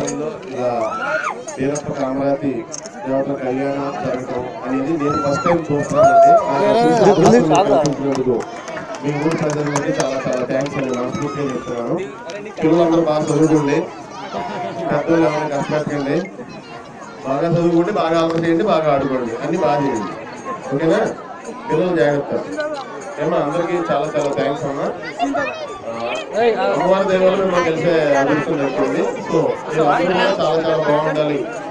గ్రామంలో ఇలా వీరప్ప కామరాతి దేవత కళ్యాణం జరగటం అనేది నేను ఫస్ట్ టైం చూస్తున్నానండి నాకు అవకాశం కల్పించినందుకు మీ ఊరు ప్రజలకి చాలా చాలా థ్యాంక్స్ అండి మనస్ఫూర్తిగా చెప్తున్నాను పిల్లలందరూ బాగా చదువుకోండి పెద్దలు ఎవరైనా కష్టపెట్టండి బాగా చదువుకోండి బాగా ఆలోచన చేయండి బాగా ఆడుకోండి అన్ని బాగా చేయండి ఓకేనా పిల్లలు జాగ్రత్త ఏమో అందరికీ చాలా చాలా థ్యాంక్స్ అమ్మా ఆ, అమ్మవారి దేవాలయం మిమ్మల్ని కలిసే అదృష్టం దక్కింది సో మీరు అందరూ కూడా చాలా చాలా బాగుండాలి